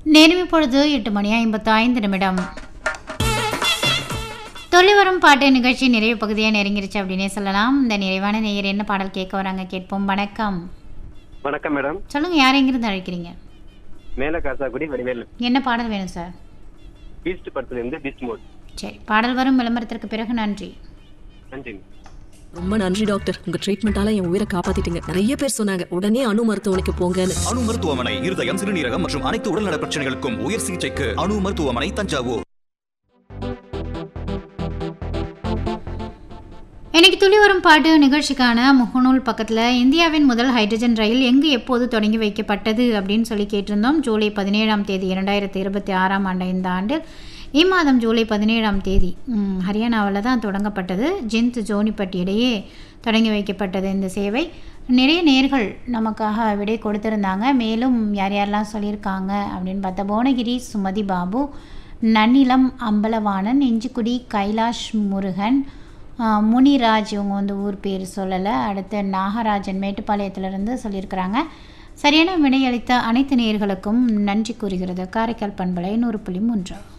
நேரம் இப்பொழுது எட்டு மணி ஐம்பத்து ஐந்து நிமிடம் தொல்லி வரும் பாட்டு நிகழ்ச்சி நிறைவு பகுதியாக நெருங்கிருச்சு அப்படின்னே சொல்லலாம் இந்த நிறைவான நேயர் என்ன பாடல் கேட்க வராங்க கேட்போம் வணக்கம் வணக்கம் மேடம் சொல்லுங்க யார் எங்கிருந்து அழைக்கிறீங்க மேல காசாக்குடி வடிவேல் என்ன பாடல் வேணும் சார் பீஸ்ட் படத்துல இருந்து பீஸ்ட் மோட் சரி பாடல் வரும் விளம்பரத்திற்கு பிறகு நன்றி நன்றி ரொம்ப நன்றி டாக்டர் உங்க ட்ரீட்மெண்டால என் உயிரை காப்பாத்திட்டீங்க நிறைய பேர் சொன்னாங்க உடனே அணு மருத்துவமனைக்கு போங்கன்னு அணு மருத்துவமனை இருதயம் சிறுநீரகம் மற்றும் அனைத்து உடல்நல பிரச்சனைகளுக்கும் உயர் சிகிச்சைக்கு அணு மருத்துவமனை தஞ்சாவூர் இன்னைக்கு துளி வரும் பாட்டு நிகழ்ச்சிக்கான முகநூல் பக்கத்தில் இந்தியாவின் முதல் ஹைட்ரஜன் ரயில் எங்கு எப்போது தொடங்கி வைக்கப்பட்டது அப்படின்னு சொல்லி கேட்டிருந்தோம் ஜூலை பதினேழாம் தேதி இரண்டாயிரத்தி இருபத்தி ஆறாம் ஆண்டு இந்த ஆண்டில் இம்மாதம் ஜூலை பதினேழாம் தேதி ம், ஹரியானாவில் தான் தொடங்கப்பட்டது ஜிந்த் ஜோனிப்பட்டி இடையே தொடங்கி வைக்கப்பட்டது இந்த சேவை நிறைய நேர்கள் நமக்காக விடை கொடுத்துருந்தாங்க மேலும் யார் யாரெல்லாம் சொல்லியிருக்காங்க அப்படின்னு பார்த்தா புவனகிரி சுமதி பாபு நன்னிலம் அம்பலவாணன் இஞ்சிக்குடி கைலாஷ் முருகன் ஆஹ் முனிராஜ் இவங்க வந்து ஊர் பேர் சொல்லலை அடுத்து நாகராஜன் மேட்டுப்பாளையத்திலிருந்து சொல்லியிருக்கிறாங்க சரியான விடையளித்த அனைத்து நேயர்களுக்கும் நன்றி கூறுகிறது காரைக்கால் பண்பலை நூறு புள்ளி மூன்று